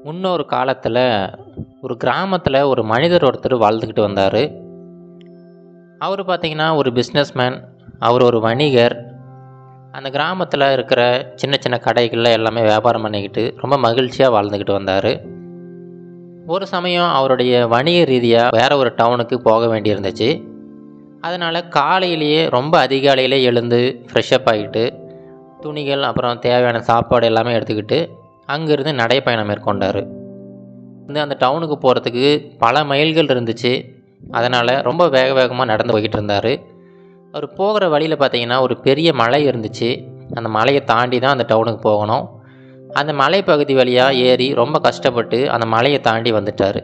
முன்னொரு காலத்தில் ஒரு கிராமத்தில் ஒரு மனிதர் ஒருத்தர் வாழ்ந்துக்கிட்டு வந்தார் அவர் பார்த்தீங்கன்னா ஒரு பிஸ்னஸ்மேன் அவர் ஒரு வணிகர் அந்த கிராமத்தில் இருக்கிற சின்ன சின்ன கடைகளில் எல்லாமே வியாபாரம் பண்ணிக்கிட்டு ரொம்ப மகிழ்ச்சியாக வாழ்ந்துக்கிட்டு வந்தார் ஒரு சமயம் அவருடைய வணிக ரீதியாக வேற ஒரு டவுனுக்கு போக வேண்டியிருந்துச்சு அதனால் காலையிலேயே ரொம்ப அதிகாலையிலே எழுந்து ஃப்ரெஷ்அப் ஆகிட்டு துணிகள் அப்புறம் தேவையான சாப்பாடு எல்லாமே எடுத்துக்கிட்டு அங்கேருந்து நடைப்பயணம் மேற்கொண்டார் வந்து அந்த டவுனுக்கு போகிறதுக்கு பல மைல்கள் இருந்துச்சு அதனால் ரொம்ப வேக வேகமாக நடந்து போய்கிட்டு இருந்தார் அவர் போகிற வழியில் பார்த்தீங்கன்னா ஒரு பெரிய மலை இருந்துச்சு அந்த மலையை தாண்டி தான் அந்த டவுனுக்கு போகணும் அந்த மலைப்பகுதி வழியாக ஏறி ரொம்ப கஷ்டப்பட்டு அந்த மலையை தாண்டி வந்துட்டார்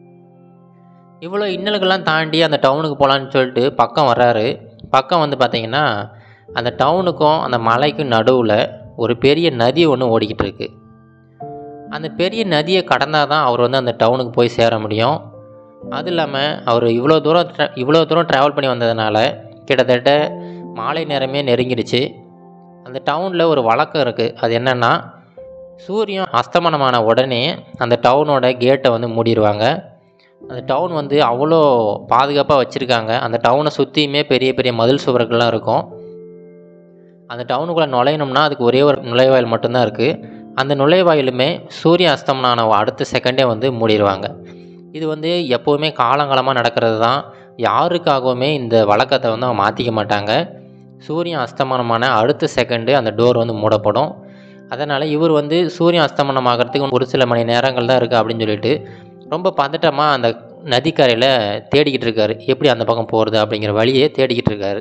இவ்வளோ இன்னல்கள்லாம் தாண்டி அந்த டவுனுக்கு போகலான்னு சொல்லிட்டு பக்கம் வர்றாரு பக்கம் வந்து பார்த்தீங்கன்னா அந்த டவுனுக்கும் அந்த மலைக்கும் நடுவில் ஒரு பெரிய நதி ஒன்று ஓடிக்கிட்டு இருக்கு அந்த பெரிய நதியை கடந்தால் தான் அவர் வந்து அந்த டவுனுக்கு போய் சேர முடியும் அது இல்லாமல் அவர் இவ்வளோ தூரம் tra- இவ்வளோ தூரம் ட்ராவல் பண்ணி வந்ததுனால கிட்டத்தட்ட மாலை நேரமே நெருங்கிடுச்சு அந்த டவுனில் ஒரு வழக்கம் இருக்குது அது என்னென்னா சூரியன் அஸ்தமனமான உடனே அந்த டவுனோட கேட்டை வந்து மூடிடுவாங்க அந்த டவுன் வந்து அவ்வளோ பாதுகாப்பாக வச்சுருக்காங்க அந்த டவுனை சுற்றியுமே பெரிய பெரிய மதில் சுவர்கள்லாம் இருக்கும் அந்த டவுனுக்குள்ளே நுழையணும்னா அதுக்கு ஒரே ஒரு நுழைவாயில் மட்டும்தான் இருக்குது அந்த நுழைவாயிலுமே சூரிய அஸ்தமனான அடுத்த செகண்டே வந்து மூடிடுவாங்க இது வந்து எப்போவுமே காலங்காலமாக நடக்கிறது தான் யாருக்காகவுமே இந்த வழக்கத்தை வந்து அவங்க மாற்றிக்க மாட்டாங்க சூரியன் அஸ்தமனமான அடுத்த செகண்டு அந்த டோர் வந்து மூடப்படும் அதனால் இவர் வந்து சூரியன் அஸ்தமனம் ஆகிறதுக்கு ஒரு சில மணி நேரங்கள் தான் இருக்குது அப்படின்னு சொல்லிட்டு ரொம்ப பதட்டமாக அந்த நதிக்கரையில் தேடிக்கிட்டு இருக்காரு எப்படி அந்த பக்கம் போகிறது அப்படிங்கிற வழியே தேடிக்கிட்டு இருக்காரு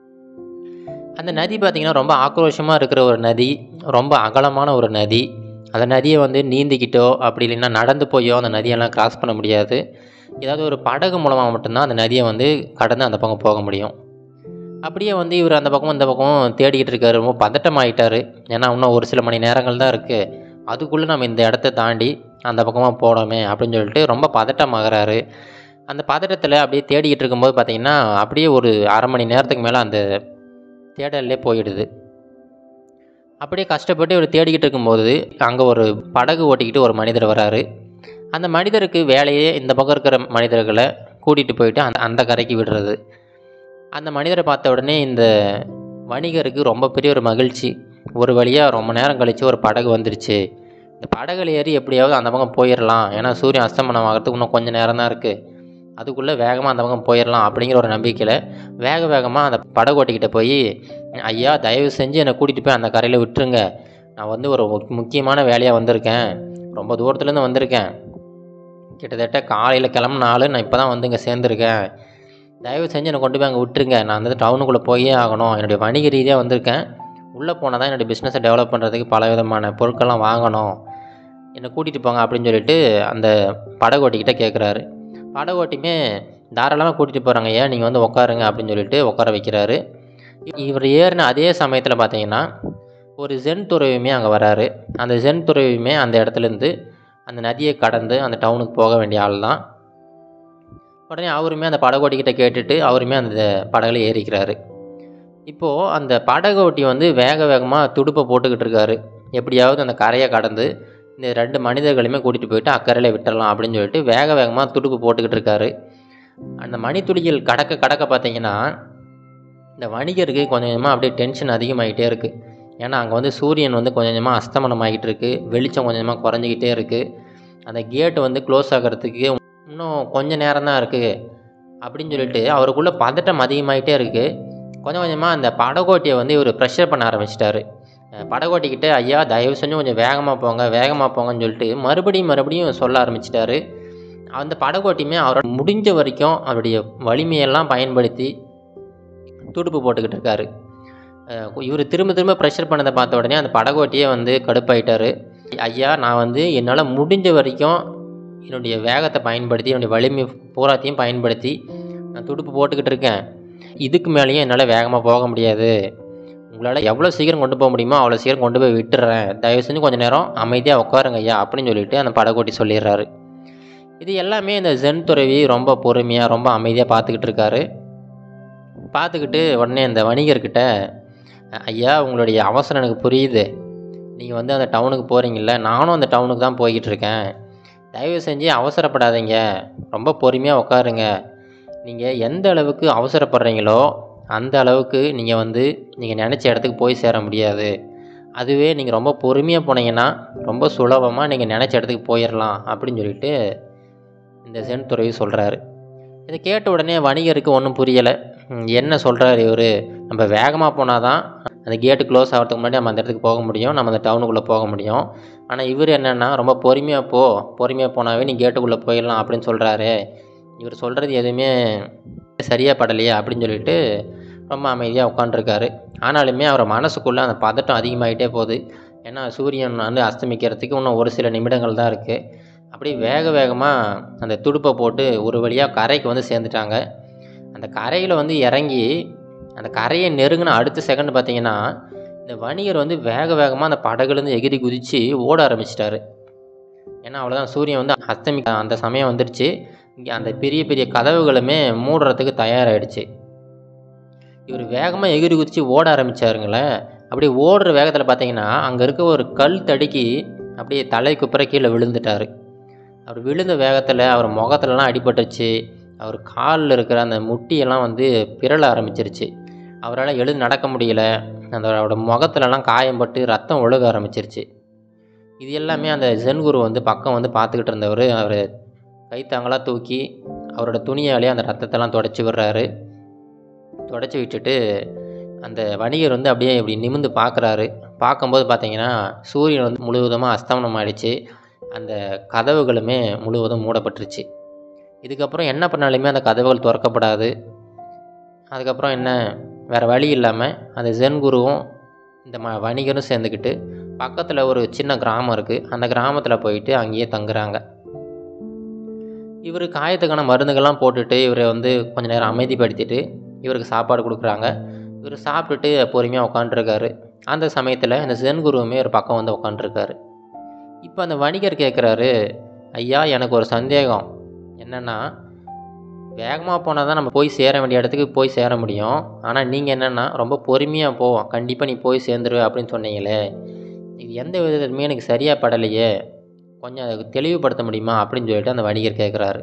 அந்த நதி பார்த்திங்கன்னா ரொம்ப ஆக்ரோஷமாக இருக்கிற ஒரு நதி ரொம்ப அகலமான ஒரு நதி அந்த நதியை வந்து நீந்திக்கிட்டோ அப்படி இல்லைன்னா நடந்து போயோ அந்த நதியெல்லாம் கிராஸ் பண்ண முடியாது ஏதாவது ஒரு படகு மூலமாக மட்டும்தான் அந்த நதியை வந்து கடந்து அந்த பக்கம் போக முடியும் அப்படியே வந்து இவர் அந்த பக்கம் இந்த பக்கம் தேடிக்கிட்டு இருக்காரு ரொம்ப பதட்டமாயிட்டாரு ஏன்னா இன்னும் ஒரு சில மணி நேரங்கள் தான் இருக்குது அதுக்குள்ளே நம்ம இந்த இடத்த தாண்டி அந்த பக்கமாக போனோமே அப்படின்னு சொல்லிட்டு ரொம்ப பதட்டமாகறாரு அந்த பதட்டத்தில் அப்படியே தேடிக்கிட்டு இருக்கும்போது பார்த்தீங்கன்னா அப்படியே ஒரு அரை மணி நேரத்துக்கு மேலே அந்த தேடல்லே போயிடுது அப்படியே கஷ்டப்பட்டு இவர் தேடிக்கிட்டு இருக்கும்போது அங்கே ஒரு படகு ஓட்டிக்கிட்டு ஒரு மனிதர் வராரு அந்த மனிதருக்கு வேலையே இந்த பக்கம் இருக்கிற மனிதர்களை கூட்டிகிட்டு போயிட்டு அந்த அந்த கரைக்கு விடுறது அந்த மனிதரை பார்த்த உடனே இந்த வணிகருக்கு ரொம்ப பெரிய ஒரு மகிழ்ச்சி ஒரு வழியாக ரொம்ப நேரம் கழித்து ஒரு படகு வந்துருச்சு இந்த படகுல ஏறி எப்படியாவது அந்த பக்கம் போயிடலாம் ஏன்னா சூரியன் அஸ்தமனம் ஆகிறதுக்கு இன்னும் கொஞ்சம் நேரம் தான் இருக்குது அதுக்குள்ளே வேகமாக அந்த பக்கம் போயிடலாம் அப்படிங்கிற ஒரு நம்பிக்கையில் வேக வேகமாக அந்த படகு ஓட்டிக்கிட்ட போய் ஐயா தயவு செஞ்சு என்னை கூட்டிகிட்டு போய் அந்த கரையில் விட்டுருங்க நான் வந்து ஒரு முக்- முக்கியமான வேலையாக வந்திருக்கேன் ரொம்ப தூரத்துலேருந்து வந்திருக்கேன் கிட்டத்தட்ட காலையில் கிளம்புனாலும் நான் இப்போ தான் வந்து இங்கே சேர்ந்துருக்கேன் தயவு செஞ்சு என்னை கொண்டு போய் அங்கே விட்டுருங்க நான் வந்து டவுனுக்குள்ளே போயே ஆகணும் என்னுடைய வணிக ரீதியாக வந்திருக்கேன் உள்ளே போனால் தான் என்னுடைய பிஸ்னஸை டெவலப் பண்ணுறதுக்கு பல விதமான பொருட்கள்லாம் வாங்கணும் என்னை கூட்டிகிட்டு போங்க அப்படின்னு சொல்லிட்டு அந்த படகு ஓட்டிக்கிட்ட கேட்குறாரு படகு ஓட்டியுமே தாராளமாக கூட்டிகிட்டு போகிறாங்க ஏன் நீங்கள் வந்து உட்காருங்க அப்படின்னு சொல்லிட்டு உட்கார வைக்கிறாரு இ- இவர் ஏறின அதே சமயத்தில் பார்த்தீங்கன்னா ஒரு ஜென் துறவியுமே அங்கே வராரு அந்த ஜென் துறவியுமே அந்த இடத்துலேருந்து அந்த நதியை கடந்து அந்த டவுனுக்கு போக வேண்டிய ஆள் தான் உடனே அவருமே அந்த படகோட்டிக்கிட்ட கேட்டுட்டு அவருமே அந்த படகுல ஏறிக்கிறாரு இப்போது அந்த படகோட்டி வந்து வேக வேகமாக துடுப்பை போட்டுக்கிட்டு இருக்காரு எப்படியாவது அந்த கரையை கடந்து இந்த ரெண்டு மனிதர்களையுமே கூட்டிகிட்டு போயிட்டு அக்கறையில் விட்டுறலாம் அப்படின்னு சொல்லிட்டு வேக வேகமாக துடுப்பு போட்டுக்கிட்டு இருக்காரு அந்த மணித்துளிகள் கடக்க கடக்க பார்த்தீங்கன்னா இந்த வணிகருக்கு கொஞ்சம் கொஞ்சமாக அப்படியே டென்ஷன் அதிகமாகிட்டே இருக்குது ஏன்னா அங்கே வந்து சூரியன் வந்து கொஞ்சம் கொஞ்சமாக அஸ்தமனம் ஆகிட்டு இருக்கு வெளிச்சம் கொஞ்சம் கொஞ்சமாக குறைஞ்சிக்கிட்டே இருக்குது அந்த கேட்டு வந்து க்ளோஸ் ஆகிறதுக்கு இன்னும் கொஞ்சம் நேரம் தான் இருக்குது அப்படின்னு சொல்லிட்டு அவருக்குள்ளே பதட்டம் அதிகமாகிட்டே இருக்குது கொஞ்சம் கொஞ்சமாக அந்த படகோட்டியை வந்து இவர் ப்ரெஷர் பண்ண ஆரம்பிச்சிட்டாரு அஹ் படகோட்டிக்கிட்ட ஐயா தயவு செஞ்சு கொஞ்சம் வேகமாக போங்க வேகமாக போங்கன்னு சொல்லிட்டு மறுபடியும் மறுபடியும் சொல்ல ஆரம்பிச்சிட்டாரு அந்த படகோட்டியுமே அவரோட முடிஞ்ச வரைக்கும் அவருடைய வலிமையெல்லாம் பயன்படுத்தி துடுப்பு போட்டுக்கிட்டு இருக்காரு இவர் திரும்ப திரும்ப ப்ரெஷர் பண்ணதை பார்த்த உடனே அந்த படகோட்டியே வந்து கடுப்பாயிட்டாரு ஐயா நான் வந்து என்னால் முடிஞ்ச வரைக்கும் என்னுடைய வேகத்தை பயன்படுத்தி என்னுடைய வலிமை பூராத்தையும் பயன்படுத்தி நான் துடுப்பு போட்டுக்கிட்டு இருக்கேன் இதுக்கு மேலேயும் என்னால் வேகமாக போக முடியாது உங்களால் எவ்வளோ சீக்கிரம் கொண்டு போக முடியுமோ அவ்வளோ சீக்கிரம் கொண்டு போய் விட்டுறேன் தயவு செஞ்சு கொஞ்சம் நேரம் அமைதியாக உட்காருங்க ஐயா அப்படின்னு சொல்லிட்டு அந்த படகோட்டி சொல்லிடுறாரு இது எல்லாமே இந்த ஜென் துறவி ரொம்ப பொறுமையாக ரொம்ப அமைதியாக பார்த்துக்கிட்டு இருக்காரு பார்த்துக்கிட்டு உடனே அந்த வணிகர்கிட்ட ஐயா உங்களுடைய அவசரம் எனக்கு புரியுது நீங்கள் வந்து அந்த டவுனுக்கு போகிறீங்கள நானும் அந்த டவுனுக்கு தான் போய்கிட்டு இருக்கேன் தயவு செஞ்சு அவசரப்படாதீங்க ரொம்ப பொறுமையாக உட்காருங்க நீங்கள் எந்த அளவுக்கு அவசரப்படுறீங்களோ அந்த அளவுக்கு நீங்கள் வந்து நீங்கள் நினச்ச இடத்துக்கு போய் சேர முடியாது அதுவே நீங்கள் ரொம்ப பொறுமையாக போனீங்கன்னா ரொம்ப சுலபமாக நீங்கள் நினச்ச இடத்துக்கு போயிடலாம் அப்படின்னு சொல்லிட்டு இந்த சென் துறவி சொல்கிறாரு இதை கேட்ட உடனே வணிகருக்கு ஒன்றும் புரியலை ம், என்ன சொல்கிறாரு இவர் நம்ம வேகமாக போனால் தான் அந்த கேட்டு க்ளோஸ் ஆகிறதுக்கு முன்னாடி நம்ம அந்த இடத்துக்கு போக முடியும் நம்ம அந்த டவுனுக்குள்ளே போக முடியும் ஆனால் இவர் என்னென்னா ரொம்ப பொறுமையாக போ பொறுமையாக போனாவே நீ கேட்டுக்குள்ளே போயிடலாம் அப்படின்னு சொல்கிறாரு இவர் சொல்கிறது எதுவுமே சரியாக படலையே அப்படின்னு சொல்லிட்டு ரொம்ப அமைதியாக உட்காண்ட்ருக்காரு ஆனாலுமே அவர் மனசுக்குள்ளே அந்த பதட்டம் அதிகமாகிட்டே போகுது ஏன்னா சூரியன் வந்து அஸ்தமிக்கிறதுக்கு இன்னும் ஒரு சில நிமிடங்கள் தான் இருக்குது அப்படியே வேக வேகமாக அந்த துடுப்பை போட்டு ஒரு வழியாக கரைக்கு வந்து சேர்ந்துட்டாங்க அந்த கரையில் வந்து இறங்கி அந்த கரையை நெருங்கின அடுத்த செகண்ட் பார்த்தீங்கன்னா இந்த வணிகர் வந்து வேக வேகமாக அந்த படகுலேருந்து எகிரி குதித்து ஓட ஆரம்பிச்சிட்டாரு ஏன்னா அவ்வளோதான் சூரியன் வந்து அஸ்தமிக்க அந்த சமயம் வந்துடுச்சு இங்கே அந்த பெரிய பெரிய கதவுகளுமே மூடுறதுக்கு தயாராகிடுச்சு இவர் வேகமாக எகிரி குதித்து ஓட ஆரம்பிச்சாருங்களே அப்படியே ஓடுற வேகத்தில் பார்த்தீங்கன்னா அங்கே இருக்க ஒரு கல் தடுக்கி அப்படியே தலை குப்புற கீழே விழுந்துட்டார் அவர் விழுந்த வேகத்தில் அவர் முகத்துலலாம் அடிபட்டுருச்சு அவர் காலில் இருக்கிற அந்த முட்டியெல்லாம் வந்து பிறள ஆரம்பிச்சிருச்சு அவரால் எழுந்து நடக்க முடியல அந்த அவரோட முகத்துலலாம் காயம்பட்டு ரத்தம் ஒழுக ஆரம்பிச்சிருச்சு இது எல்லாமே அந்த ஜென் குரு வந்து பக்கம் வந்து பார்த்துக்கிட்டு இருந்தவர் அவர் கைத்தாங்களாக தூக்கி அவரோட துணியாலே அந்த ரத்தத்தெல்லாம் தொடச்சி விடுறாரு தொடச்சி விட்டுட்டு அந்த வணிகர் வந்து அப்படியே இப்படி நிமிந்து பார்க்குறாரு பார்க்கும்போது பார்த்தீங்கன்னா சூரியன் வந்து முழுவதுமாக அஸ்தமனம் ஆயிடுச்சு அந்த கதவுகளுமே முழுவதும் மூடப்பட்டுருச்சு இதுக்கப்புறம் என்ன பண்ணாலுமே அந்த கதவுகள் திறக்கப்படாது அதுக்கப்புறம் என்ன வேறு வழி இல்லாமல் அந்த ஜென் குருவும் இந்த ம வணிகரும் சேர்ந்துக்கிட்டு பக்கத்தில் ஒரு சின்ன கிராமம் இருக்குது அந்த கிராமத்தில் போயிட்டு அங்கேயே தங்குறாங்க இவர் காயத்துக்கான மருந்துகள்லாம் போட்டுட்டு இவரை வந்து கொஞ்ச நேரம் அமைதிப்படுத்திட்டு இவருக்கு சாப்பாடு கொடுக்குறாங்க இவர் சாப்பிட்டுட்டு பொறுமையாக உட்காண்ட்ருக்காரு அந்த சமயத்தில் இந்த ஜென் குருவுமே ஒரு பக்கம் வந்து உட்காண்ட்ருக்காரு இப்போ அந்த வணிகர் கேட்குறாரு ஐயா எனக்கு ஒரு சந்தேகம் என்னென்னா வேகமாக போனால் தான் நம்ம போய் சேர வேண்டிய இடத்துக்கு போய் சேர முடியும் ஆனால் நீங்கள் என்னென்னா ரொம்ப பொறுமையாக போவோம் கண்டிப்பாக நீ போய் சேர்ந்துருவ அப்படின்னு சொன்னீங்களே இது எந்த விதத்துலையுமே எனக்கு சரியாக படலையே கொஞ்சம் அதுக்கு தெளிவுபடுத்த முடியுமா அப்படின்னு சொல்லிட்டு அந்த வணிகர் கேட்குறாரு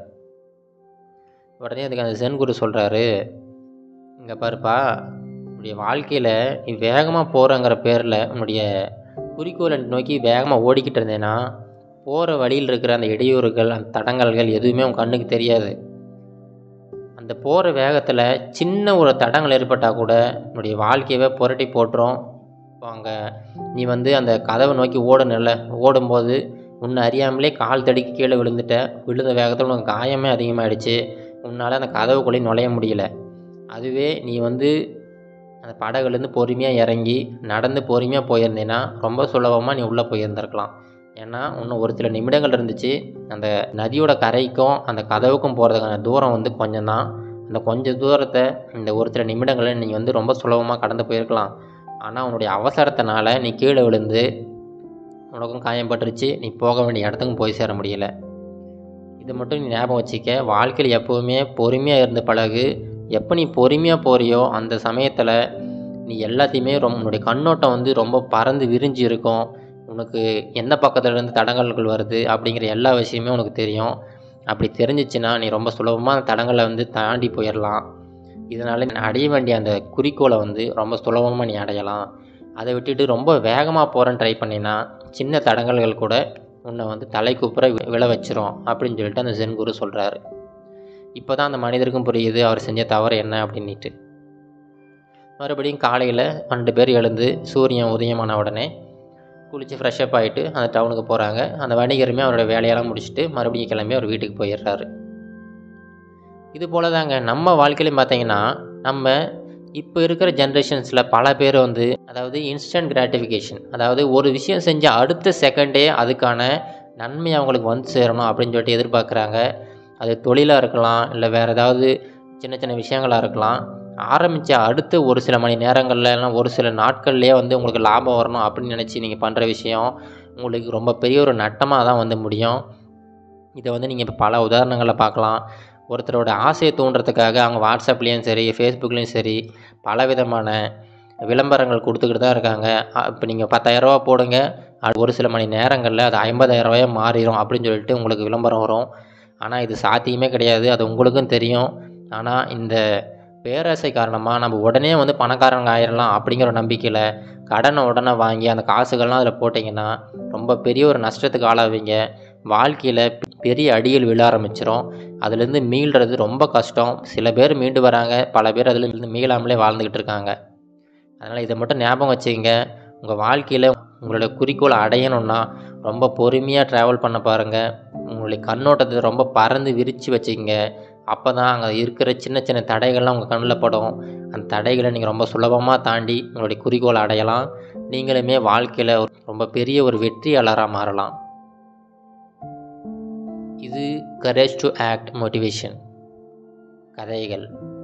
உடனே அதுக்கு அந்த சென் குரு சொல்கிறாரு இங்கே பாருப்பா உன்னுடைய வாழ்க்கையில் நீ வேகமாக போகிறங்கிற பேரில் உன்னுடைய குறிக்கோளை நோக்கி வேகமாக ஓடிக்கிட்டு இருந்தேன்னா போகிற வழியில் இருக்கிற அந்த இடையூறுகள் அந்த தடங்கல்கள் எதுவுமே உன் கண்ணுக்கு தெரியாது அந்த போகிற வேகத்தில் சின்ன ஒரு தடங்கள் ஏற்பட்டால் கூட உன்னுடைய வாழ்க்கையவே புரட்டி போட்டுரும் இப்போ அங்கே நீ வந்து அந்த கதவை நோக்கி ஓடணும்ல ஓடும்போது உன்னை அறியாமலே கால் தடிக்கு கீழே விழுந்துட்ட விழுந்த வேகத்தில் உனக்கு காயமே அதிகமாகிடுச்சு உன்னால் அந்த கதவுக்குள்ளே நுழைய முடியல அதுவே நீ வந்து அந்த படகுலேருந்து பொறுமையாக இறங்கி நடந்து பொறுமையாக போயிருந்தேன்னா ரொம்ப சுலபமாக நீ உள்ளே போயிருந்திருக்கலாம் ஏன்னா இன்னும் ஒரு சில நிமிடங்கள் இருந்துச்சு அந்த நதியோட கரைக்கும் அந்த கதவுக்கும் போகிறதுக்கான தூரம் வந்து கொஞ்சம் தான் அந்த கொஞ்சம் தூரத்தை இந்த ஒரு சில நிமிடங்களில் நீங்கள் வந்து ரொம்ப சுலபமாக கடந்து போயிருக்கலாம் ஆனால் உன்னுடைய அவசரத்தினால நீ கீழே விழுந்து உனக்கும் காயம்பட்டுருச்சு நீ போக வேண்டிய இடத்துக்கும் போய் சேர முடியல இது மட்டும் நீ ஞாபகம் வச்சுக்க வாழ்க்கையில் எப்போவுமே பொறுமையாக இருந்து பழகு எப்போ நீ பொறுமையாக போறியோ அந்த சமயத்தில் நீ எல்லாத்தையுமே ரொம்ப உன்னுடைய கண்ணோட்டம் வந்து ரொம்ப பறந்து விரிஞ்சு இருக்கும் உனக்கு எந்த பக்கத்துலேருந்து தடங்கல்கள் வருது அப்படிங்கிற எல்லா விஷயமே உனக்கு தெரியும் அப்படி தெரிஞ்சிச்சுன்னா நீ ரொம்ப சுலபமாக அந்த தடங்களை வந்து தாண்டி போயிடலாம் இதனால் நீ அடைய வேண்டிய அந்த குறிக்கோளை வந்து ரொம்ப சுலபமாக நீ அடையலாம் அதை விட்டுட்டு ரொம்ப வேகமாக போகிறேன்னு ட்ரை பண்ணினா சின்ன தடங்கல்கள் கூட உன்னை வந்து தலை குப்புற வி- விழ வச்சிரும் அப்படின்னு சொல்லிட்டு அந்த ஜென் குரு சொல்கிறாரு இப்போ தான் அந்த மனிதருக்கும் புரியுது அவர் செஞ்ச தவறு என்ன அப்படின்ட்டு மறுபடியும் காலையில் ரெண்டு பேர் எழுந்து சூரியன் உதயமான உடனே குளித்து ஃப்ரெஷ்அப் ஆகிட்டு அந்த டவுனுக்கு போகிறாங்க அந்த வணிகருமே அவரோட வேலையெல்லாம் முடிச்சுட்டு மறுபடியும் கிளம்பி அவர் வீட்டுக்கு போயிடுறாரு இது போல தாங்க நம்ம வாழ்க்கையிலையும் பார்த்தீங்கன்னா நம்ம இப்போ இருக்கிற ஜென்ரேஷன்ஸில் பல பேர் வந்து அதாவது இன்ஸ்டன்ட் கிராட்டிஃபிகேஷன் அதாவது ஒரு விஷயம் செஞ்ச அடுத்த செகண்டே அதுக்கான நன்மை அவங்களுக்கு வந்து சேரணும் அப்படின்னு சொல்லிட்டு எதிர்பார்க்குறாங்க அது தொழிலாக இருக்கலாம் இல்லை வேறு ஏதாவது சின்ன சின்ன விஷயங்களாக இருக்கலாம் ஆரம்பித்த அடுத்த ஒரு சில மணி நேரங்கள்ல எல்லாம் ஒரு சில நாட்கள்லேயே வந்து உங்களுக்கு லாபம் வரணும் அப்படின்னு நினச்சி நீங்கள் பண்ணுற விஷயம் உங்களுக்கு ரொம்ப பெரிய ஒரு நட்டமாக தான் வந்து முடியும் இதை வந்து நீங்கள் இப்போ பல உதாரணங்களை பார்க்கலாம் ஒருத்தரோட ஆசையை தூண்டுறதுக்காக அவங்க வாட்ஸ்அப்லேயும் சரி ஃபேஸ்புக்லேயும் சரி பல விதமான விளம்பரங்கள் கொடுத்துக்கிட்டு தான் இருக்காங்க இப்போ நீங்கள் பத்தாயிரரூபா போடுங்க அது ஒரு சில மணி நேரங்களில் அது ஐம்பதாயிரரூபாயா மாறிடும் அப்படின்னு சொல்லிட்டு உங்களுக்கு விளம்பரம் வரும் ஆனால் இது சாத்தியமே கிடையாது அது உங்களுக்கும் தெரியும் ஆனால் இந்த பேராசை காரணமாக நம்ம உடனே வந்து பணக்காரங்க ஆயிடலாம் அப்படிங்கிற ஒரு நம்பிக்கையில் கடனை உடனே வாங்கி அந்த காசுகள்லாம் அதில் போட்டிங்கன்னா ரொம்ப பெரிய ஒரு நஷ்டத்துக்கு ஆளாவீங்க வாழ்க்கையில் பெரிய அடிகள் விழ ஆரம்பிச்சிடும் அதுலேருந்து மீள்றது ரொம்ப கஷ்டம் சில பேர் மீண்டு வராங்க பல பேர் அதுலேருந்து மீளாமலே வாழ்ந்துக்கிட்டு இருக்காங்க அதனால் இதை மட்டும் ஞாபகம் வச்சுக்கங்க உங்கள் வாழ்க்கையில் உங்களோட குறிக்கோளை அடையணும்னா ரொம்ப பொறுமையாக ட்ராவல் பண்ண பாருங்கள் உங்களுடைய கண்ணோட்டத்தை ரொம்ப பறந்து விரித்து வச்சுக்கங்க அப்போ தான் அங்கே இருக்கிற சின்ன சின்ன தடைகள்லாம் உங்கள் கண்ணில் படும் அந்த தடைகளை நீங்கள் ரொம்ப சுலபமாக தாண்டி உங்களுடைய குறிக்கோளை அடையலாம் நீங்களுமே வாழ்க்கையில் ரொம்ப பெரிய ஒரு வெற்றியாளராக மாறலாம் இது கரேஜ் டு ஆக்ட் மோட்டிவேஷன் கதைகள்